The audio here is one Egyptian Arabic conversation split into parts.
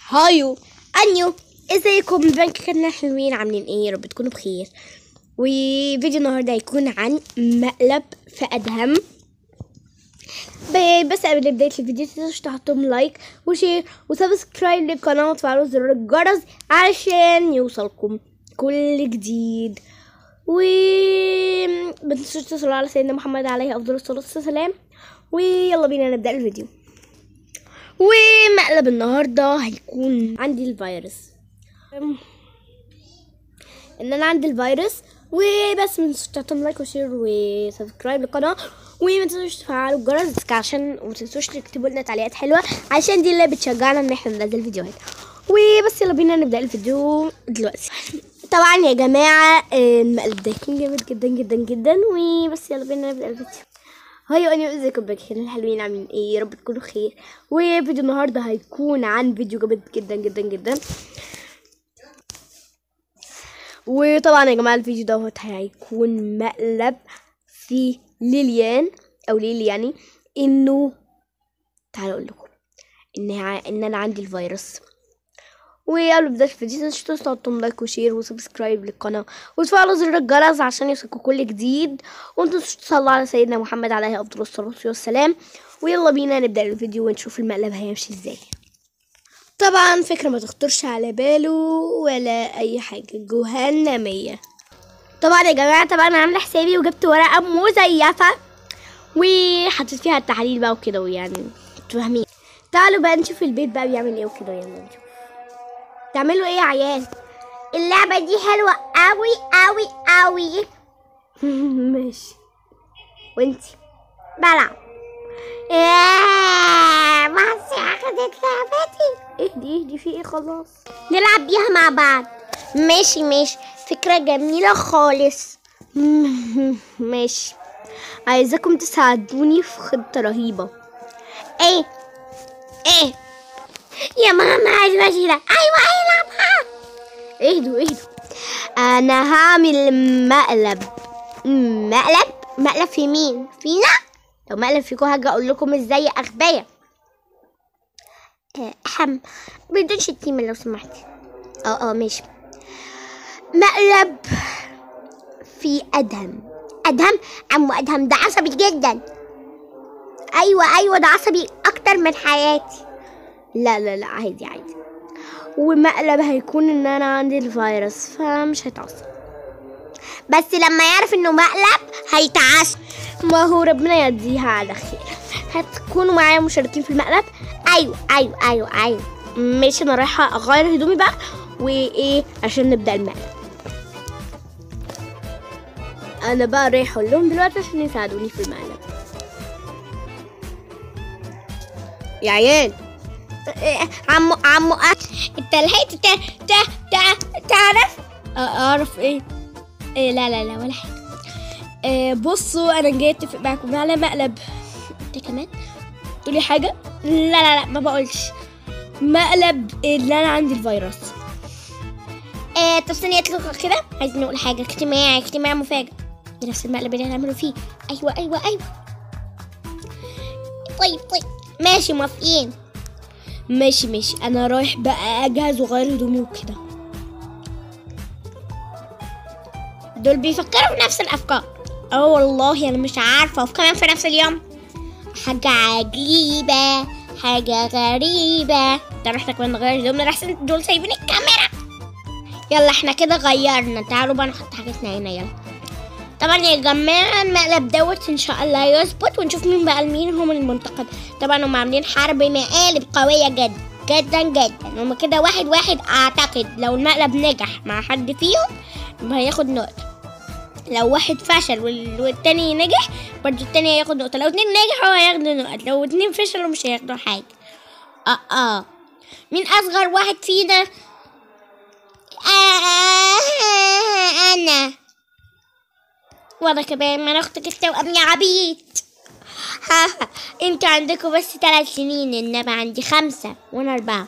هايو انيو ازيكم بنك كنا حلوين عاملين ايه يا رب تكونوا بخير وفيديو النهارده هيكون عن مقلب في ادهم ب- بس قبل بداية الفيديو تنسوش تحطوا لايك وشير وسبسكرايب للقناة وتفعلوا زر الجرس عشان يوصلكم كل جديد و متنسوش تصلوا على سيدنا محمد عليه افضل الصلاة والسلام ويلا بينا نبدأ الفيديو ومقلب النهارده هيكون عندي الفيروس أم، ان انا عندي الفيروس وبس ما تنسوش تعطوا لايك وشير وسبسكرايب للقناه وما تنسوش تفعلوا الجرس عشان وما تنسوش تكتبوا لنا تعليقات حلوه عشان دي اللي بتشجعنا ان احنا ننزل فيديوهات وبس يلا بينا نبدا الفيديو دلوقتي طبعا يا جماعه آه، المقلب ده كان جامد جدا جدا جدا وبس يلا بينا نبدا الفيديو هاي انا ازيكم بخير الحلوين عاملين ايه يا رب تكونوا خير وفيديو النهارده هيكون عن فيديو جامد جدا جدا جدا وطبعا يا جماعه الفيديو دوت هيكون مقلب في ليليان او ليلي يعني انه تعالوا اقول لكم ان ع- ان انا عندي الفيروس وقبل بداية الفيديو تنسوا تحطوا لايك وشير وسبسكرايب للقناة وتفعلوا زر الجرس عشان يوصلكوا كل جديد ومتنسوش تصلوا على سيدنا محمد عليه أفضل الصلاة والسلام ويلا بينا نبدأ الفيديو ونشوف المقلب هيمشي ازاي طبعا فكرة ما تخطرش على باله ولا أي حاجة جهنمية طبعا يا جماعة طبعا أنا عاملة حسابي وجبت ورقة مزيفة وحطيت فيها التحاليل بقى وكده ويعني انتوا فاهمين تعالوا بقى نشوف البيت بقى بيعمل ايه وكده يلا نشوف تعملوا ايه يا عيال اللعبة دي حلوة قوي قوي قوي ماشي وانتي بلعب ايه بس اخدت لعبتي اهدي اهدي في ايه خلاص نلعب بيها مع بعض ماشي ماشي فكرة جميلة خالص ماشي عايزاكم تساعدوني في خطة رهيبة ايه ايه يا ماما عايز ماشي ده ايوه العبها اهدوا اهدوا انا هعمل مقلب مقلب مقلب في مين فينا لو مقلب فيكم هاجي اقول لكم ازاي اغبية اهم بدون شتيمة لو سمحتي اه اه ماشي مقلب في ادهم ادهم عمو ادهم ده عصبي جدا ايوه ايوه ده عصبي اكتر من حياتي لا لا لا عادي عادي ومقلب هيكون ان انا عندي الفيروس فمش هيتعصب بس لما يعرف انه مقلب هيتعصب ما هو ربنا يديها على خير هتكونوا معايا مشاركين في المقلب ايوه ايوه ايوه ايوه ماشي انا رايحه اغير هدومي بقى وايه عشان نبدا المقلب انا بقى رايحه اقول لهم دلوقتي عشان يساعدوني في المقلب يا عيال إيه، عمو عمو أ- انت لحقت تا تا تا تعرف أ- اعرف ايه إيه لا لا لا ولا حاجه إيه بصوا انا جاي اتفق معاكم على مقلب انت كمان تقولي حاجه لا لا لا ما بقولش مقلب اللي انا عندي الفيروس إيه طب ثانيه اطلق كده عايزين نقول حاجه اجتماع اجتماع مفاجئ ده نفس المقلب اللي هنعمله فيه ايوه ايوه ايوه طيب طيب ماشي موافقين ماشي ماشي انا رايح بقى اجهز واغير هدومي وكده دول بيفكروا في نفس الافكار اه والله انا مش عارفه وكمان في نفس اليوم حاجه عجيبه حاجه غريبه ده احنا كمان نغير هدومنا لحسن دول سايبين الكاميرا يلا احنا كده غيرنا تعالوا بقى نحط حاجتنا هنا يلا طبعا يا جماعة المقلب دوت ان شاء الله يظبط ونشوف مين بقى مين هم المنتقد طبعا هم عاملين حرب مقالب قوية جدا جدا جدا هم كده واحد واحد اعتقد لو المقلب نجح مع حد فيهم يبقى هياخد نقطة لو واحد فشل وال- والتاني نجح برضو التاني هياخد نقطة لو اتنين نجحوا هياخدوا نقط لو اتنين فشلوا مش هياخدوا حاجة اه اه مين اصغر واحد فينا آه انا وانا كمان ما انا اختك التوأم يا عبيط ها ها انتوا عندكم بس ثلاث سنين انما عندي خمسة وانا اربعة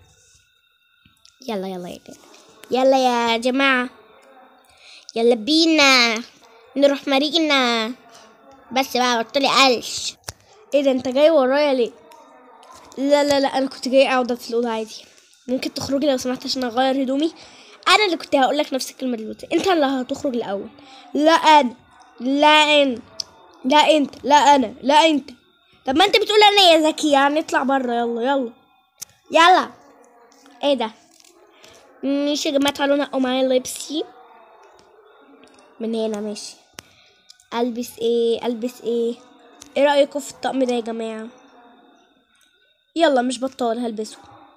يلا يلا يا جماعة يلا يا جماعة يلا بينا نروح مارينا بس بقى بطلي قلش ايه ده انت جاي ورايا ليه لا لا لا انا كنت جاي اقعد في الاوضه عادي ممكن تخرجي لو سمحت عشان اغير هدومي انا اللي كنت هقول لك نفس الكلمه دلوقتي انت اللي هتخرج الاول لا انا لا انت لا انت لا انا لا انت طب ما انت بتقول انا يا زكي يعني اطلع بره يلا يلا يلا ايه ده ماشي يا جماعه تعالوا نقوا معايا لبسي من هنا ماشي البس ايه البس ايه ايه رايكم في الطقم ده يا جماعه يلا مش بطال هلبسه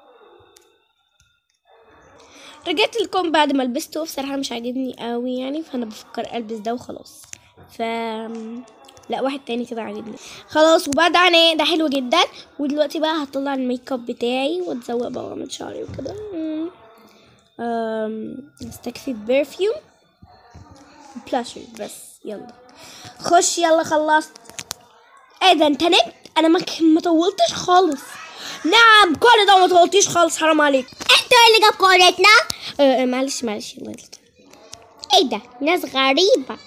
رجعت لكم بعد ما لبسته بصراحة مش عاجبني قوي يعني فانا بفكر البس ده وخلاص ف لا واحد تاني كده عاجبني خلاص وبعد عن ايه ده حلو جدا ودلوقتي بقى هطلع الميك اب بتاعي واتزوق بقى واعمل شعري وكده أمم. أم، استكفي برفيوم بلاشر بس يلا خش يلا خلصت ايه ده انت نمت انا ما ك- ما طولتش خالص نعم كل ده ما طولتيش خالص حرام عليك انتوا اللي جاب كورتنا آه آه، معلش معلش يلا يلا ايه ده ناس غريبة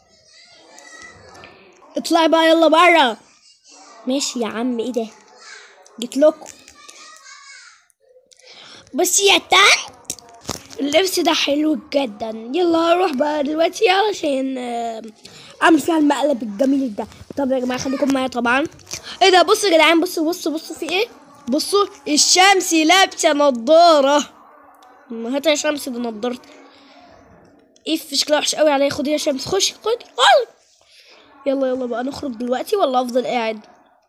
اطلعي بقى يلا برا ماشي يا عم ايه ده جيت لكم بس يا تانت اللبس ده حلو جدا يلا هروح بقى دلوقتي علشان آه، اعمل فيها المقلب الجميل ده طب يا جماعه خليكم معايا طبعا ايه ده بصوا يا جدعان بصوا بصوا بصوا في ايه بصوا الشمس لابسه نضاره ما هات يا شمس دي نضارتي ايه في شكلها وحش قوي عليا خدي يا شمس خشي خدي خدي يلا يلا بقى نخرج دلوقتي ولا افضل قاعد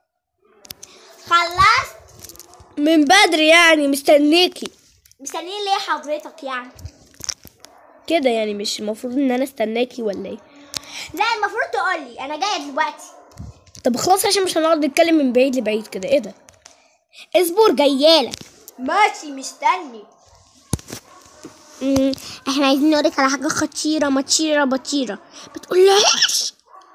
خلصت من بدري يعني مستنيكي مستنيين ليه حضرتك يعني كده يعني مش المفروض ان انا استناكي ولا ايه لا المفروض تقولي انا جايه دلوقتي طب خلاص عشان مش هنقعد نتكلم من بعيد لبعيد كده ايه ده اصبر جايالك ماشي مستني مم، احنا عايزين نوريك على حاجه خطيره مطيره بطيره بتقولهاش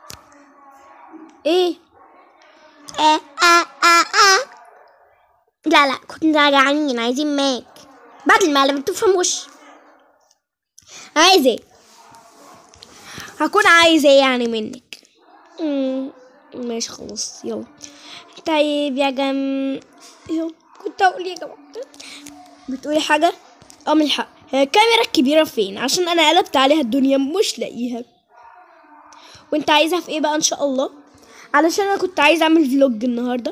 ايه اه اه اه اه لا لا كنا جعانين عايزين ماك بدل ما لما تفهموش عايز ايه هكون عايزه ايه يعني منك مم، ماشي خلاص يلا طيب يا جم يلا كنت اقول يا جماعه بتقولي حاجه اه من الحق هي الكاميرا الكبيره فين عشان انا قلبت عليها الدنيا مش لاقيها وانت عايزها في ايه بقى ان شاء الله علشان انا كنت عايزه اعمل فلوج النهارده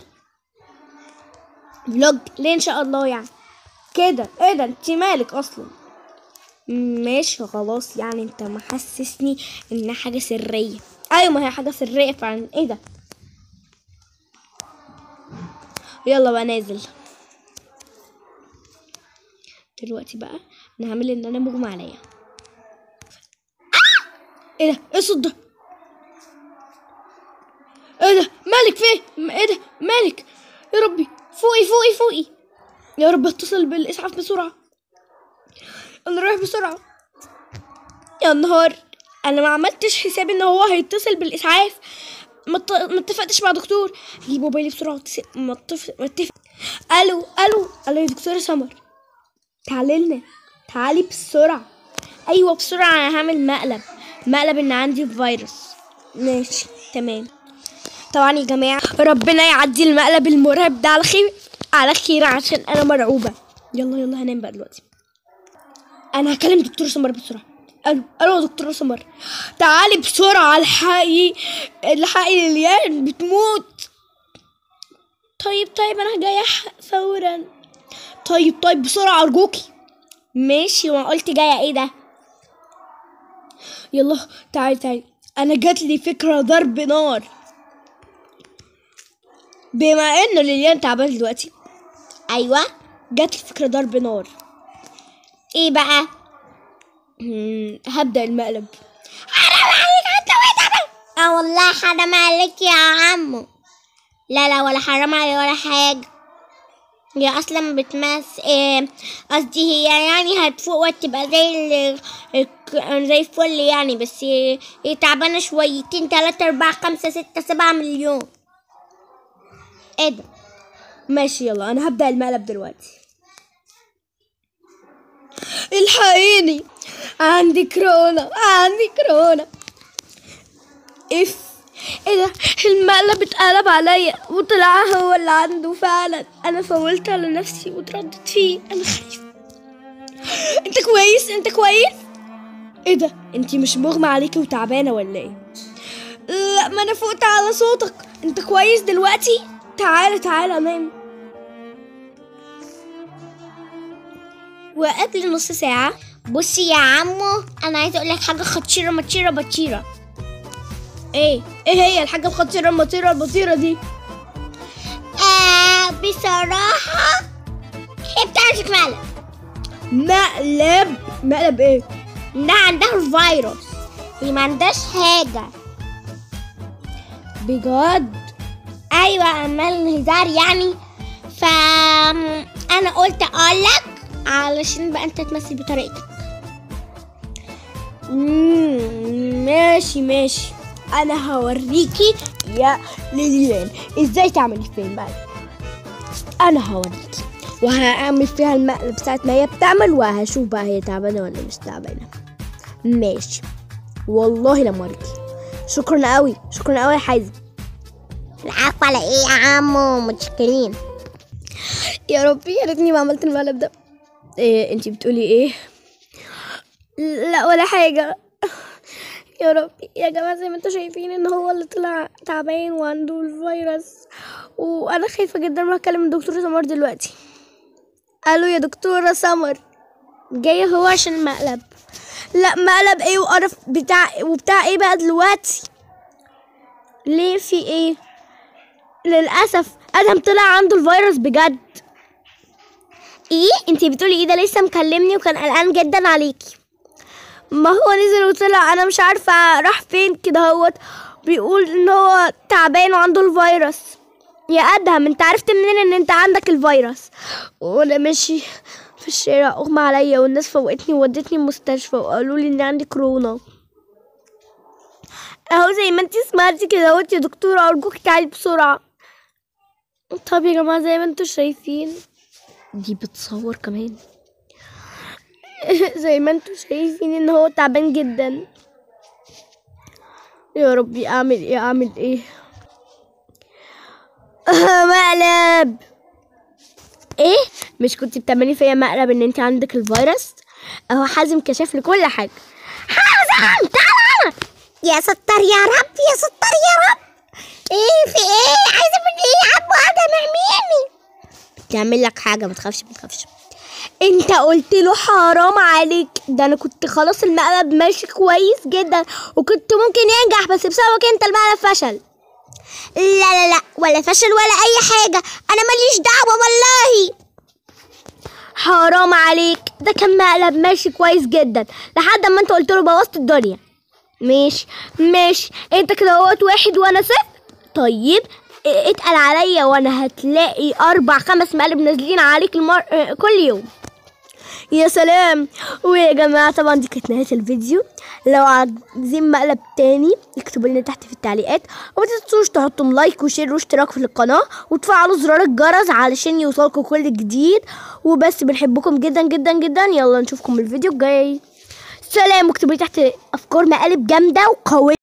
فلوج ليه ان شاء الله يعني كده ايه ده انت مالك اصلا ماشي خلاص يعني انت محسسني انها حاجة سرية ايوه ما هي حاجة سرية فعلا ايه ده يلا بقى نازل دلوقتي بقى انا هعمل ان انا مغمى عليا ايه ده ايه الصوت ده ايه ده مالك فين ايه ده مالك يا ربي فوقي فوقي فوقي يا رب اتصل بالاسعاف بسرعه انا رايح بسرعه يا نهار انا ما عملتش حسابي ان هو هيتصل بالاسعاف ما ات- ما اتفقتش مع دكتور جيب موبايلي بسرعه واتصل ما اتفق ما اتفق الو الو الو يا دكتوره سمر تعالي لنا تعالي بسرعه ايوه بسرعه انا هعمل مقلب مقلب ان عندي فيروس ماشي تمام طبعا يا جماعه ربنا يعدي المقلب المرعب ده على خير على خير عشان انا مرعوبه يلا يلا هنام بقى دلوقتي انا هكلم دكتور سمر بسرعه الو الو يا دكتور سمر تعالي بسرعه الحقي الحقي ليليان بتموت طيب طيب انا جايه ح- فورا طيب طيب بسرعه ارجوكي ماشي ما قلت جايه ايه ده يلا تعالي تعالي انا جات لي فكره ضرب نار بما ان ليليان تعبان دلوقتي ايوه جات لي فكره ضرب نار ايه بقى مم، هبدا المقلب حرام عليك انت اه والله حرام عليك يا عمو لا لا ولا حرام علي ولا حاجة هي اصلا بتمس إيه، قصدي هي يعني هتفوق وتبقى زي ال... ال- زي الفل يعني بس هي هي تعبانة شويتين تلاتة اربعة خمسة ستة سبعة مليون ايه ده ماشي يلا انا هبدا المقلب دلوقتي الحقيني عندي كورونا عندي كورونا اف ايه ده المقلب اتقلب عليا وطلع هو اللي عنده فعلا انا فولت على نفسي واتردت فيه انا خايفه انت كويس انت كويس ايه ده انت مش مغمى عليكي وتعبانه ولا ايه لا ما انا فقت على صوتك انت كويس دلوقتي تعالى تعالى نام وقبل نص ساعة بصي يا عمو انا عايزه اقول لك حاجه خطيره مطيره بطيره ايه ايه هي الحاجة الخطيرة المطيرة البطيرة دي آه بصراحه هي بتاعتك مقلب مقلب مقلب ايه ده عندها الفيروس هي ما عندهاش حاجه بجد ايوه عمال هزار يعني ف انا قلت اقول لك علشان بقى انت تمثل بطريقتك مم، ماشي ماشي انا هوريكي يا ليليان ازاي تعملي فيها المقلب انا هوريكي وهعمل فيها المقلب ساعة ما هي بتعمل وهشوف بقى هي تعبانة ولا مش تعبانة ماشي والله لما اوريكي شكرا قوي شكرا قوي يا حازم العفو على ايه يا عمو متشكرين يا ربي يا ريتني ما عملت المقلب ده إيه انتي بتقولي ايه لا ولا حاجة يا ربي يا جماعة زي ما انتوا شايفين ان هو اللي طلع تعبان وعنده الفيروس وانا خايفة جدا ما اكلم الدكتورة سمر دلوقتي الو يا دكتورة سمر جاية هو عشان المقلب لا مقلب ايه وقرف بتاع وبتاع ايه بقى دلوقتي ليه في ايه للاسف ادهم طلع عنده الفيروس بجد ايه انتي بتقولي ايه ده لسه مكلمني وكان قلقان جدا عليكي ما هو نزل وطلع انا مش عارفه راح فين كده هوت بيقول ان هو تعبان وعنده الفيروس يا ادهم انت عرفت منين ان انت عندك الفيروس وانا ماشي في الشارع اغمى عليا والناس فوقتني وودتني المستشفى وقالوا لي ان عندي كورونا اهو زي ما انتي سمعتي كده اهوت يا دكتوره ارجوك تعالي بسرعه طب يا جماعه زي ما انتوا شايفين دي بتصور كمان زي ما انتوا شايفين ان هو تعبان جدا يا ربي اعمل ايه اعمل ايه مقلب ايه مش كنت بتعملي فيا مقلب ان انت عندك الفيروس اهو حازم كشف لي كل حاجه حازم تعالى هنا يا ستار يا رب يا ستار يا رب ايه في ايه عايزه من ايه يا عمو ادم اعميني تعمل لك حاجه ما تخافش ما تخافش انت قلت له حرام عليك ده انا كنت خلاص المقلب ماشي كويس جدا وكنت ممكن ينجح بس بسببك انت المقلب فشل لا لا لا ولا فشل ولا اي حاجه انا ماليش دعوه والله حرام عليك ده كان مقلب ماشي كويس جدا لحد ما انت قلت له بوظت الدنيا ماشي ماشي انت كده اهوت واحد وانا صفر طيب اه، اتقل عليا وانا هتلاقي اربع خمس مقالب نازلين عليك المر... اه، كل يوم يا سلام ويا جماعة طبعا دي كانت نهاية الفيديو لو عايزين مقلب تاني اكتبوا لنا تحت في التعليقات وما تنسوش تحطوا لايك وشير واشتراك في القناة وتفعلوا زرار الجرس علشان يوصلكم كل جديد وبس بنحبكم جدا جدا جدا يلا نشوفكم الفيديو الجاي سلام واكتبوا لي تحت افكار مقالب جامدة وقوية